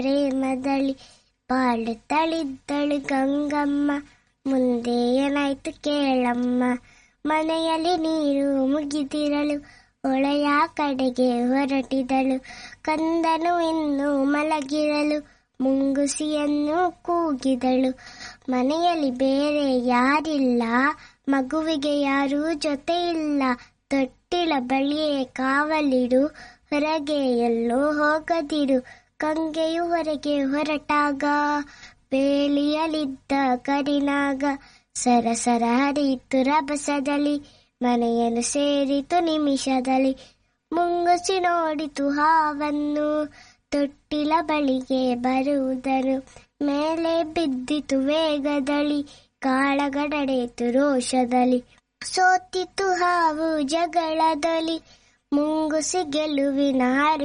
ಪ್ರೇಮದಳಿ ಬಾಳುತ್ತಳಿದ್ದಳು ಗಂಗಮ್ಮ ಮುಂದೆ ಏನಾಯ್ತು ಕೇಳಮ್ಮ ಮನೆಯಲ್ಲಿ ನೀರು ಮುಗಿದಿರಲು ಹೊಳೆಯ ಕಡೆಗೆ ಹೊರಟಿದಳು ಕಂದನು ಇನ್ನು ಮಲಗಿರಲು ಮುಂಗುಸಿಯನ್ನು ಕೂಗಿದಳು ಮನೆಯಲ್ಲಿ ಬೇರೆ ಯಾರಿಲ್ಲ ಮಗುವಿಗೆ ಯಾರೂ ಜೊತೆ ಇಲ್ಲ ತೊಟ್ಟಿಲ ಬಳಿಯೇ ಕಾವಲಿಡು ಹೊರಗೆ ಎಲ್ಲೋ ಹೋಗದಿರು ಕಂಗೆಯು ಹೊರಗೆ ಹೊರಟಾಗ ಬೇಲಿಯಲಿದ್ದ ಕರಿನಾಗ ಸರಸರ ಹರಿಯಿತು ರಭಸದಲ್ಲಿ ಮನೆಯನ್ನು ಸೇರಿತು ನಿಮಿಷದಲ್ಲಿ ಮುಂಗುಸಿ ನೋಡಿತು ಹಾವನ್ನು ತೊಟ್ಟಿಲ ಬಳಿಗೆ ಬರುವುದನು ಮೇಲೆ ಬಿದ್ದಿತು ವೇಗದಲ್ಲಿ ಕಾಳಗಡಡೆತು ರೋಷದಲ್ಲಿ ಸೋತಿತು ಹಾವು ಜಗಳದಲ್ಲಿ ಮುಂಗುಸಿ ಗೆಲುವಿನ